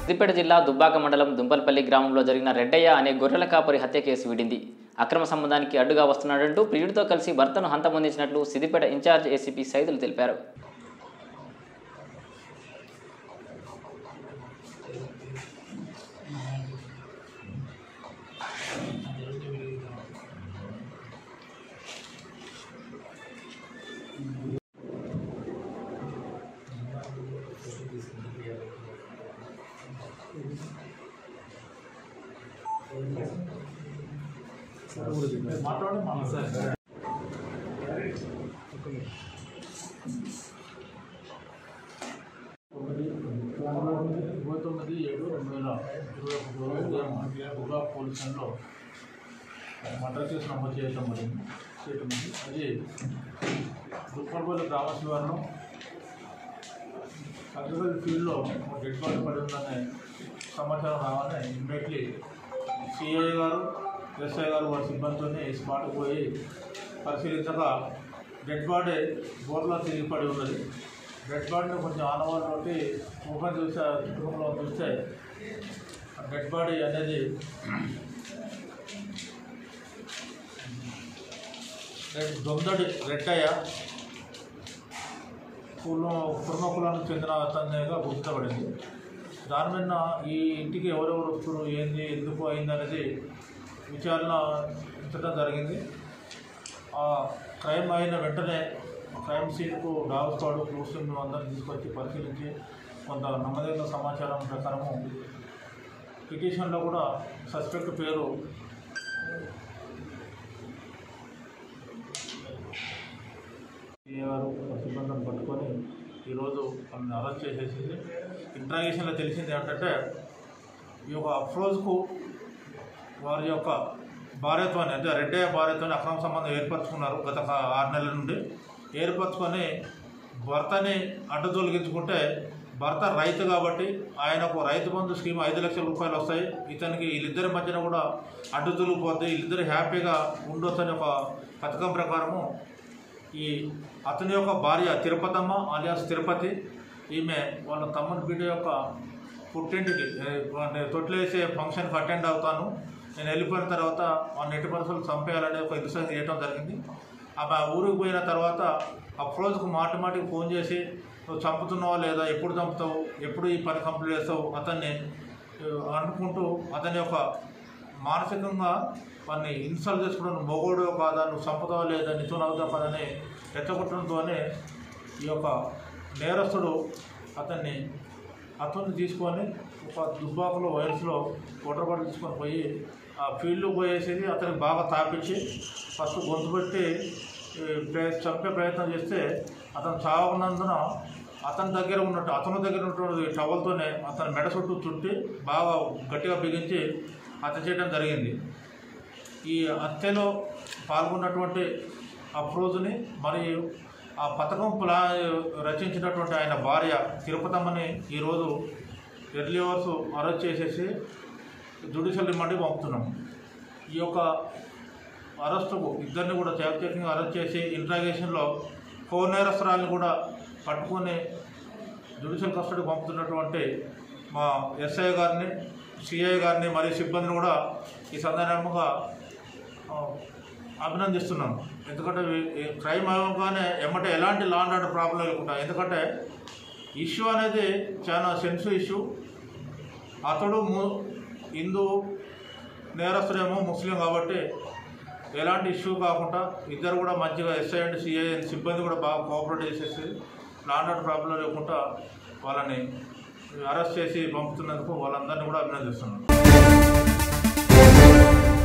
సిద్దిపేట జిల్లా దుబ్బాక మండలం దుంపల్పల్లి గ్రామంలో జరిగిన రెడ్డయ్య అనే గొర్రెల కాపరి హత్య కేసు విడింది అక్రమ సంబంధానికి అడ్డుగా వస్తున్నాడంటూ ప్రియుడితో కలిసి భర్తను హంతమొందించినట్లు సిద్దిపేట ఇన్ఛార్జ్ ఏసీపీ సైదులు తెలిపారు ఇరవై తొమ్మిది ఏడు రెండు వేల ఇరవై ఒకటి ఉదయం గుగా పోలీస్ స్టేషన్లో మర్డర్ కేసు నమోదు చేయటం జరిగింది చేయటం ఉంది. అది దుప్పలపల్లి గ్రామ శివారులో అగ్రికల్చర్ ఫీల్డ్లో డెడ్ బాడీ పడి ఉందనే సమాచారం రాగానే ఇమ్మీడియట్లీ సిఐ గారు ఎస్ఐ గారు వారి సిబ్బందితో స్పాట్కి పోయి పరిశీలించగా డెడ్ బాడీ బోర్లో తిరిగి పడి ఉన్నది డెడ్ బాడీని కొంచెం ఆనవాళ్ళతోటి ఓపెన్ చూసే చుట్టుపక్కల చూస్తే ఆ డెడ్ బాడీ అనేది రెడ్ దొందడి రెట్టయ్య కులం కుర్మ కులానికి చెందిన అతనిగా గుర్తించబడింది దాని మీద ఈ ఇంటికి ఎవరెవరు వస్తున్నారు ఏంది ఎందుకు అయింది అనేది విచారణ ఉంచడం జరిగింది ఆ క్రైమ్ అయిన వెంటనే క్రైమ్ సీన్కు డాగ్ స్క్వాడ్ క్లూస్ టీమ్ అందరిని తీసుకొచ్చి పరిశీలించి కొంత నమ్మదగిన సమాచారం ప్రకారము పిటిషన్లో కూడా సస్పెక్ట్ పేరు ఏ గారు సిబ్బందిని పట్టుకొని ఈరోజు వాళ్ళని అరెస్ట్ చేసేసింది ఇంట్రాగేషన్లో తెలిసింది ఏంటంటే ఈ యొక్క అఫ్రోజ్కు వారి యొక్క భార్యత్వాన్ని అంటే రెడ్డయ్య భార్యతోని అక్రమ సంబంధం ఏర్పరచుకున్నారు గత ఒక ఆరు నెలల నుండి ఏర్పరచుకొని భర్తని అడ్డు తొలగించుకుంటే భర్త రైతు కాబట్టి ఆయనకు రైతు బంధు స్కీమ్ ఐదు లక్షల రూపాయలు వస్తాయి ఇతనికి వీళ్ళిద్దరి మధ్యన కూడా అడ్డు తొలిగిపోద్ది వీళ్ళిద్దరు హ్యాపీగా ఉండొచ్చు అనే ఒక పథకం ప్రకారము ఈ అతని యొక్క భార్య తిరుపతమ్మ alias తిరుపతి ఈమె వాళ్ళ తమ్ముని బిడ్డ యొక్క పుట్టింటికి ఏ, అంటే తొట్లేసే ఫంక్షన్కి అటెండ్ అవుతాను నేను వెళ్ళిపోయిన తర్వాత వాళ్ళని ఎట్టి పరిస్థితులు చంపేయాలనే ఒక ఇన్సూరెన్స్ చేయడం జరిగింది ఆమె ఆ ఊరికి పోయిన తర్వాత ఆ ఫ్రోజ్కు మాటి మాటికి ఫోన్ చేసి నువ్వు చంపుతున్నావా లేదా ఎప్పుడు చంపుతావు ఎప్పుడు ఈ పని కంప్లీట్ చేస్తావు అతన్ని ఆ, అనుకుంటూ అతని యొక్క మానసికంగా వాడిని ఇన్సల్ట్ చేసుకోవడం మొగోడు కాదా నువ్వు చంపుతావా లేదా నిత్యం అవుతావు కాదని రెచ్చగొట్టడంతోనే ఈ యొక్క నేరస్తుడు అతన్ని అతన్ని తీసుకొని ఒక దుబ్బాకులో వయసులో వాటర్ బాటిల్ తీసుకొని పోయి ఆ ఫీల్డ్లో పోయేసేది అతనికి బాగా తాపించి ఫస్ట్ గొంతు పెట్టి ఈ, ప్రే- చంపే ప్రయత్నం చేస్తే అతను చావకున్నందున అతని దగ్గర ఉన్నట్టు అతని దగ్గర ఉన్నటువంటి టవల్తోనే అతని మెడ చుట్టూ చుట్టి బాగా గట్టిగా బిగించి హత్య చేయడం జరిగింది ఈ హత్యలో పాల్గొన్నటువంటి అఫ్రోజుని మరియు ఆ పథకం ప్లా రచించినటువంటి ఆయన భార్య తిరుపతమ్మని ఈరోజు ఎర్లీ అవర్స్ అరెస్ట్ చేసేసి జ్యుడిషియల్ రిమాండ్కి పంపుతున్నాం ఈ యొక్క అరెస్టుకు ఇద్దరిని కూడా చాకచక్యంగా అరెస్ట్ చేసి ఇంట్రాగేషన్లో ఫోర్ నేరస్తురాలను కూడా పట్టుకొని జ్యుడిషియల్ కస్టడీకి పంపుతున్నటువంటి మా ఎస్ఐ గారిని సిఐ గారిని మరియు సిబ్బందిని కూడా ఈ సందర్భంగా ఆ, అభినందిస్తున్నాను ఎందుకంటే ఈ- ఈ క్రైమ్ అవ్వగానే ఎమ్మటే ఎలాంటి లా అండ్ ఆర్డర్ ప్రాబ్లం లేకుండా ఎందుకంటే ఇష్యూ అనేది చాలా సెన్సిటివ్ ఇష్యూ అతడు ము హిందూ నేరస్తుడేమో ముస్లిం కాబట్టి ఎలాంటి ఇష్యూ కాకుండా ఇద్దరు కూడా మంచిగా ఎస్ఐ అండ్ సిఐ సిబ్బంది కూడా బాగా కోఆపరేట్ చేసేసి లా అండ్ ఆర్డర్ ప్రాబ్లం లేకుండా వాళ్ళని అరెస్ట్ చేసి పంపుతున్నందుకు వాళ్ళందరినీ కూడా అభినందిస్తున్నాను